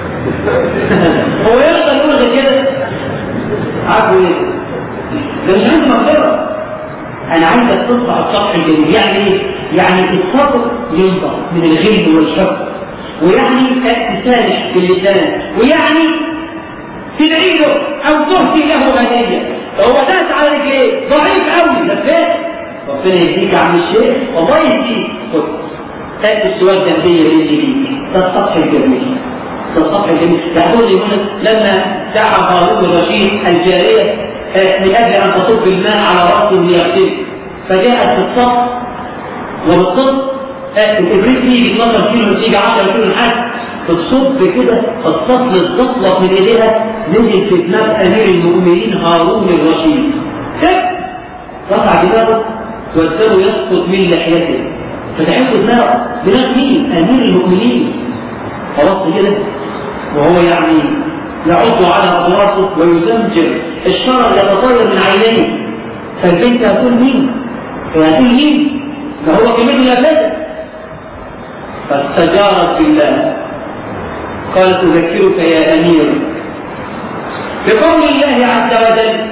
[SPEAKER 1] هو يقدر يقول غير كده عفو ايه ده مش عندي مقدره انا عايزك تطلع السطح الجميل يعني ايه؟ يعني الصدر ينضح من الغل والشر ويعني تسامح باللسان ويعني تدعي له او تهدي له هديه هو داس على رجليه ضعيف قوي لفات ربنا يهديك يا عم الشيخ والله يهديك خد هات السؤال الجنبيه اللي ليك ده السطح الجميل ده الصفحة الجميل يقول لي هنا لما دعا هارون الرشيد الجارية من أجل أن تصب الماء على رأسه ليغسله فجاءت في الصف وبالصدق الإبريق يجي 12 كيلو تيجي 10 كيلو لحد بتصب كده الصف اتزطلط من ايديها نزل في دماغ امير المؤمنين هارون الرشيد رفع دماغه والدم يسقط من لحيته فتحس دماغه دماغ مين؟ امير المؤمنين خلاص كده وهو يعني يعض على اطرافه ويزمجر الشرر يتطير من عينيه فالبنت هتقول مين؟ هتقول مين؟ فهو كلمته لا تدري فاستجارت بالله قال تذكرك يا امير بقول الله عز وجل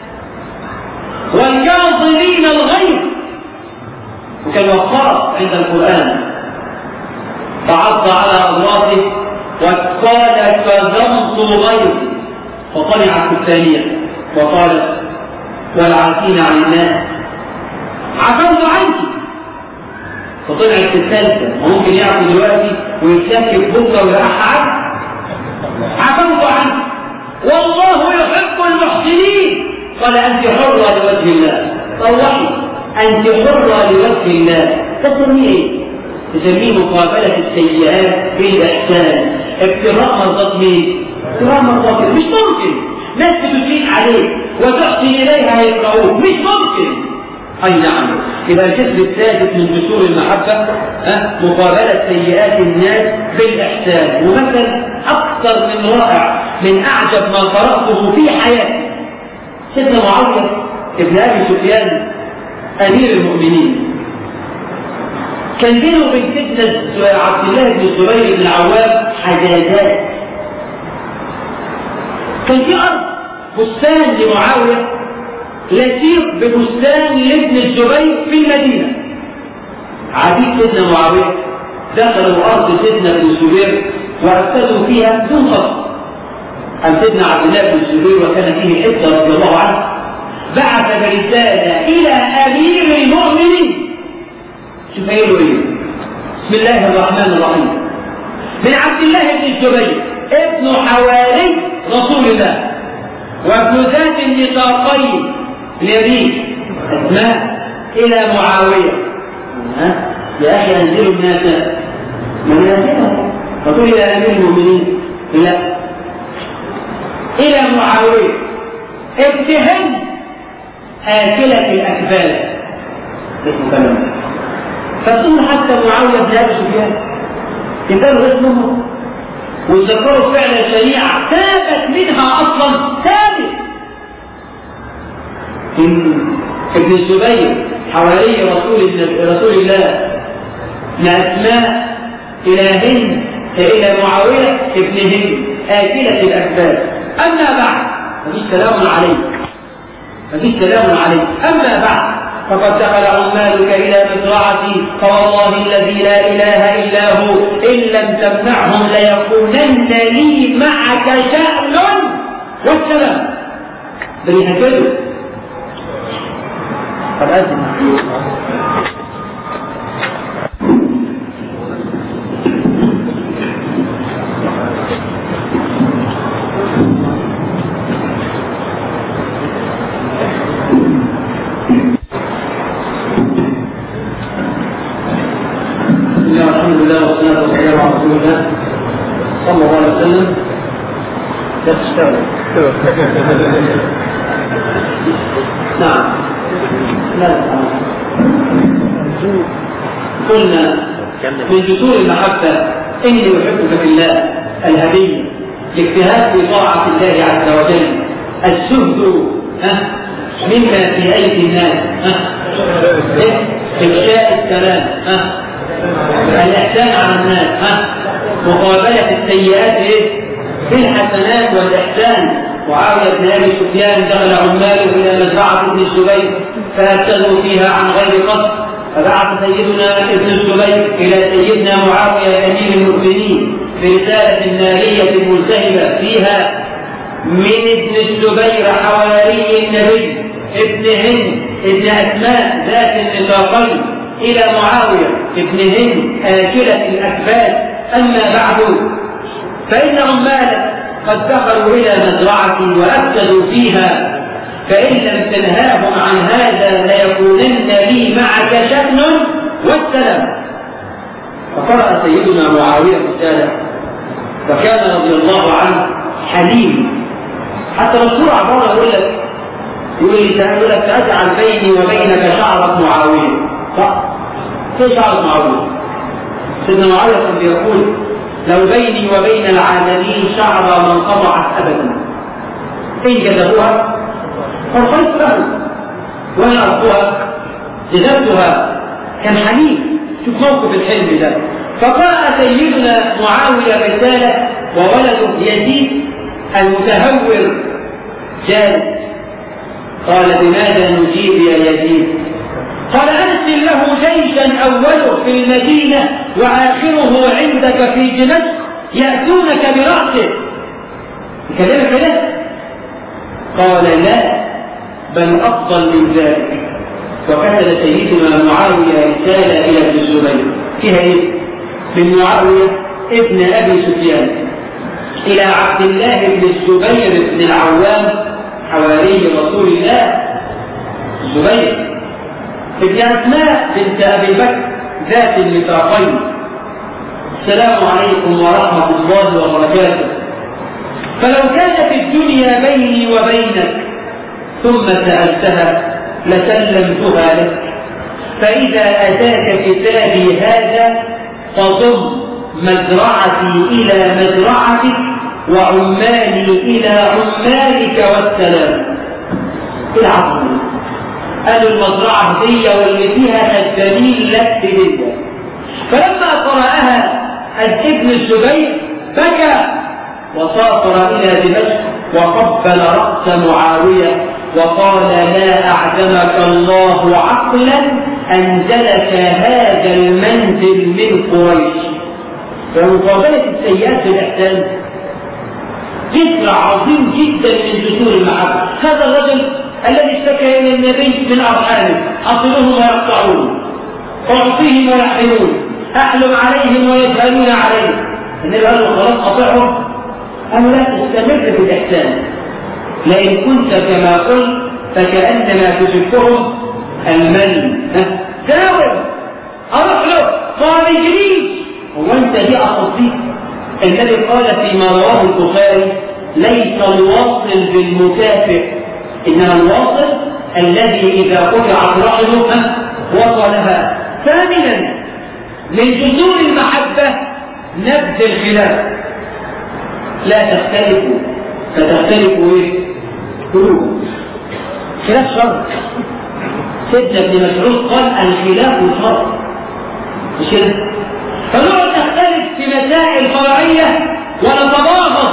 [SPEAKER 1] والكاظمين الغيظ وكالوقار عند القران فعض على اضراسه وقال كظمت غيظ فطلعت الثانيه وقالت والعافين عن الناس عفوت عنك فطلعت في الثالثة ممكن يعفو دلوقتي ويتلكك بكرة ويرحى عنه عفوت عنه والله يحب المحسنين قال أنت حرة لوجه الله روحي أنت حرة لوجه الله تسميه إيه؟ تسميه مقابلة السيئات بالإحسان ابتغاء مرضات مين؟ ابتغاء مرضات مش ممكن ناس بتسيء عليك وتحسن إليها يكرهوك مش ممكن أي نعم يبقى الجسر الثالث من جسور المحبة أه؟ مقابلة سيئات الناس بالإحسان ومثل أكثر من رائع من أعجب ما قرأته في حياتي سيدنا معاوية ابن أبي سفيان أمير المؤمنين كان بينه وبين سيدنا عبد الله بن الزبير بن العوام حجازات كان في أرض بستان لمعاوية يسير ببستان لابن الزبير في المدينة عبيد سيدنا معاوية دخلوا أرض سيدنا ابن الزبير وأفسدوا فيها دون قصد أم سيدنا عبد الله بن الزبير وكان فيه حته رضي الله عنه بعث برسالة إلى أمير المؤمنين شوف قايل إيه بسم الله الرحمن الرحيم من عبد الله بن الزبير ابن حواري رسول الله وابن ذات النطاقين ليبيك أسماء إلى معاوية ها يا أخي أنزلوا الناس منازلهم فتقول إلى أمير المؤمنين لا إلى معاوية اتهم آكلة الأكباد اسمه كلام فتقول حتى معاوية بن أبي سفيان يقالوا اسمه وذكروا فعل الشريعة ثابت منها أصلا ثابت ابن الزبير حواري رسول رسول الله من أسماء إلى هند إلى معاوية ابن هند آكلة الأكباد أما بعد مفيش كلام عليك مفيش كلام عليك أما بعد فقد دخل عمالك إلى مزرعتي فوالله الذي لا إله إلا هو إن لم تمنعهم ليكونن لي معك شأن والسلام بني هكذا قد أذن الحمد لله والصلاة والسلام على رسول الله صلى الله عليه وسلم لا تشتغل نعم لا قلنا من جسور المحبة إني أحبك في الله الهدي الاجتهاد في طاعة الله عز وجل الزهد ها مما في أيدي الناس ها إفشاء السلام ها الإحسان على الناس ها مقابلة السيئات إيه؟ بالحسنات والإحسان معاوية بن أبي سفيان دخل عماله إلى مزرعة ابن الزبير فأفسدوا فيها عن غير قصد فبعث سيدنا ابن الزبير إلى سيدنا معاوية أمير المؤمنين برسالة نارية ملتهبة فيها من ابن الزبير حواري النبي ابن هند ابن أسماء ذات النطاقين إلى معاوية ابن هند آكلة الأكباد أما بعد فإن عمالك قد دخلوا إلى مزرعتي وأفسدوا فيها فإن لم تنهاهم عن هذا ليكونن لي معك شأن والسلام فقرأ سيدنا معاوية رسالة وكان رضي الله عنه حليم حتى رسول عبارة يقول لك يقول لي يقول لك أجعل بيني وبينك شعرة معاوية صح؟ ايه شعرة معاوية؟ سيدنا معاوية كان بيقول لو بيني وبين العالمين شعرة ما انقطعت أبدا إن كذبوها فالخيط له وأنا أرضها جذبتها كان حليم شوف موقف الحلم ده فقرأ سيدنا معاوية رسالة وولده يزيد المتهور جالس قال بماذا نجيب يا يزيد قال أرسل له جيشا أوله في المدينة وآخره عندك في دمشق يأتونك برأسه كلمة كده قال لا بل أفضل من ذلك وكتب سيدنا معاوية رسالة إلى ابن الزبير فيها إيه؟ من معاوية ابن أبي سفيان إلى عبد الله بن الزبير بن العوام حواري رسول الله الزبير ابن أسماء بنت أبي بكر ذات النفاقين السلام عليكم ورحمة الله وبركاته فلو كان في الدنيا بيني وبينك ثم سألتها لسلمتها لك فإذا أتاك كتابي هذا فضم مزرعتي إلى مزرعتك وعمالي إلى عمالك والسلام العظيم قالوا المزرعة هدية واللي فيها الدليل لك هدية فلما قرأها ابن الزبير بكى وسافر إلى دمشق وقبل رأس معاوية وقال لا أعدمك الله عقلا أنزلك هذا المنزل من قريش فمقابلة السيئات بالإحسان ذكر عظيم جدا من جسور المحبة هذا الرجل الذي اشتكى إلى النبي من أرحامه أصلهم ويقطعون أعطيهم ويحرمون أحلم عليهم ويجهلون عليه النبي قال له خلاص أطعهم قالوا لا تستمر في الإحسان لئن كنت كما قلت فكأنما تشكهم المن داوم أروح له ما يجريش هو أنت دي أقصدي الذي قال فيما رواه البخاري ليس الواصل بالمكافئ إنما الواصل الذي إذا قطعت رحمه وصلها ثامنا من جذور المحبة نبذ الخلاف لا تختلفوا فتختلفوا ايه؟ قلوب خلاف شر سيدنا ابن مسعود قال الخلاف شر مش كده؟ فنقعد نختلف في مسائل فرعية ونتباغض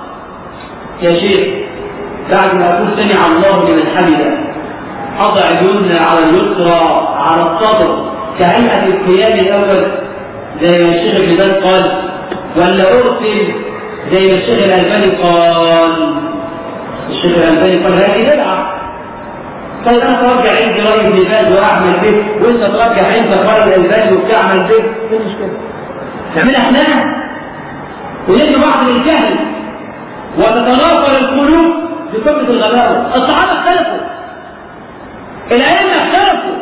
[SPEAKER 1] يا شيخ بعد ما أقول سمع الله لمن حمده أضع اليمنى على اليسرى على الصدر كهيئة القيام الأول زي ما الشيخ ابن باز قال ولا أرسل زي ما الشيخ الألباني قال الشيخ الألباني قال هذه بدعة طيب أنا ترجع عندي رأي ابن باز وأعمل به وأنت ترجع عندك رأي الألباني وبتعمل به إيه المشكلة؟ نعملها احنا ونجي بعض الجهل وتتناقل القلوب بكلمة الغباوة الصحابة اختلفوا الأئمة اختلفوا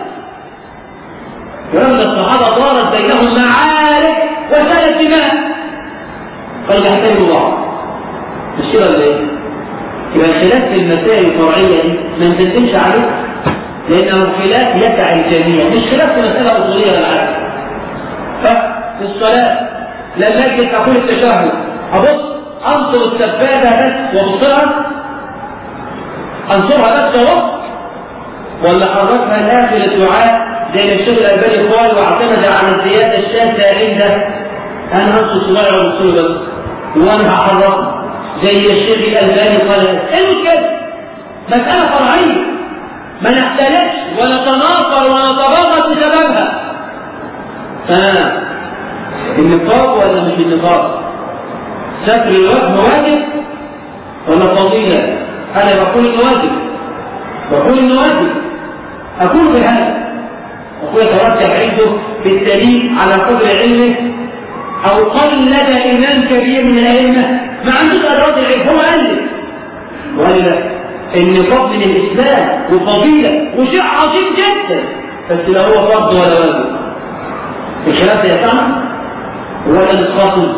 [SPEAKER 1] ولما الصحابة دارت بينهم معارك وسالت دماء قالوا يحترموا بعض مش كده ولا ايه؟ يبقى الخلاف في المسائل الفرعية دي ما نسلمش عليه لأنه خلاف يسع الجميع مش خلاف في مسألة أصولية ولا عكس ففي الصلاة لما أجي أقول التشهد أبص أنصر السبابة بس وأبصرها أنصرها بس وقت ولا حركها لآخر الدعاء زي ما الشيخ الألباني قال واعتمد على الزيادة الشاذة عنده أنا أنصر صباعي وأبصره بس وأنا هحركها زي الشيخ الألباني قال المشكلة مسألة فرعية ما نختلفش ونتناقر ونتباغض بسببها آه. النقاب ولا مش النقاب؟ ستر الوجه واجب ولا فضيلة؟ أنا بقول إنه واجب بقول إنه واجب أقول بهذا أقول يترجح عنده بالدليل على قدر علمه او قلد امام كبير من الائمه ما عندوش ادوات العلم هو الف وقال لا ان فضل الاسلام وفضيله وشيء عظيم جدا بس لا هو فرض ولا واجب الخلاف ده يسمع ولا نتخاصم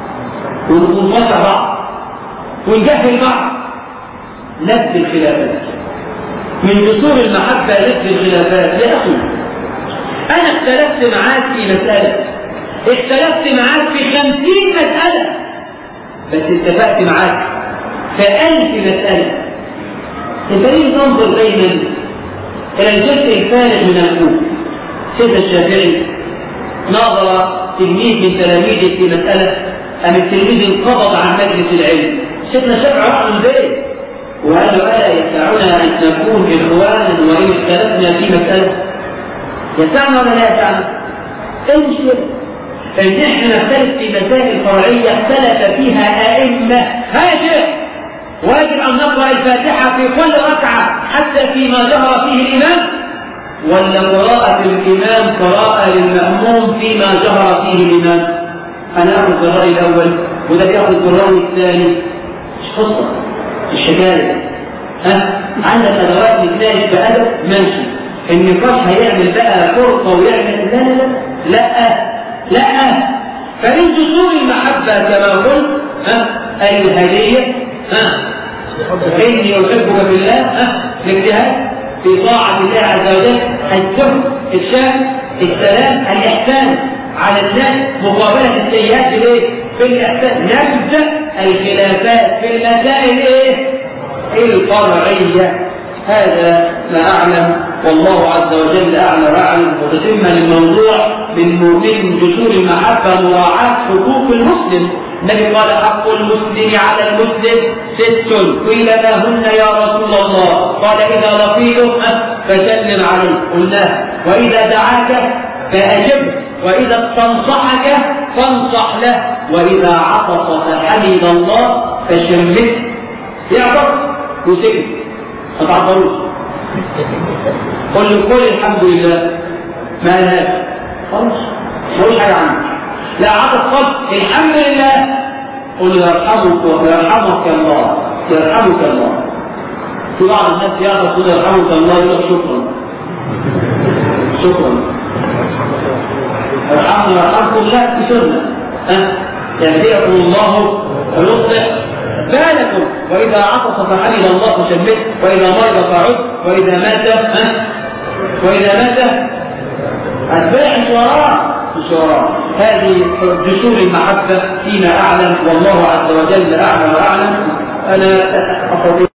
[SPEAKER 1] ونقطع بعض ونجهل بعض نفس الخلافات من جسور المحبة نفس الخلافات يا أخي أنا اختلفت معاك في مسألة اختلفت معاك في خمسين مسألة بس اتفقت معاك في ألف مسألة انت ليه تنظر دايما إلى الجزء الثالث من الكون سيد الشافعي نظر تلميذ من تلاميذه في مسألة أم التلميذ انقبض عن مجلس العلم سيدنا الشافعي راح من البيت وقال له ألا يسعنا أن نكون إخوانا وإن اختلفنا في مسألة يسعنا ولا لا يسعنا؟ إيه المشكلة؟ إن إحنا نختلف في مسائل فرعية اختلف فيها أئمة ها يا شيخ واجب أن نقرأ الفاتحة في كل ركعة حتى فيما جهر فيه الإمام ولا قراءة الإمام قراءة للمأموم فيما جهر فيه الإمام أنا أخذ بالرأي الأول وده يأخذ بالرأي الثاني مش قصة مش حكاية ها عندك أدوات نتناقش بأدب ماشي النقاش هيعمل بقى فرقة ويعمل لا لا لا لا لا فمن جسور المحبة كما قلت ها الهدية ها إني أحبك بالله ها الاجتهاد في طاعة الله عز وجل الزهد الشام السلام الإحسان على الناس مقابلة السيئات بالايه؟ بالإحسان نبذ الخلافات في المسائل ايه؟ الفرعية هذا ما أعلم والله عز وجل أعلى وأعلم وتتم الموضوع من من جسور المحبة مراعاة حقوق المسلم النبي قال حق المسلم على المسلم ست قيل ما هن يا رسول الله قال إذا لقيته فسلم عليه قلنا وإذا دعاك فأجبه وإذا استنصحك فانصح له وإذا عطس فحمد الله فشمته يعطس وسكت ما تعبروش قل له قل الحمد لله ما لهاش خلاص ملوش حاجة عنك لا عطس قل الحمد لله قل يرحمك ويرحمك الله يرحمك الله في بعض الناس يعرف يقول يرحمك الله يقول شكرا شكرا يرحمنا يرحمكم الله في سنة ها يهديكم الله ويصلح بالكم وإذا عطس فحمد الله شمته وإذا مرض فعد وإذا مات ها وإذا مات أتباع الشعراء الشعراء هذه جسور المحبة فيما أعلم والله عز وجل أعلم وأعلم أنا أستطيع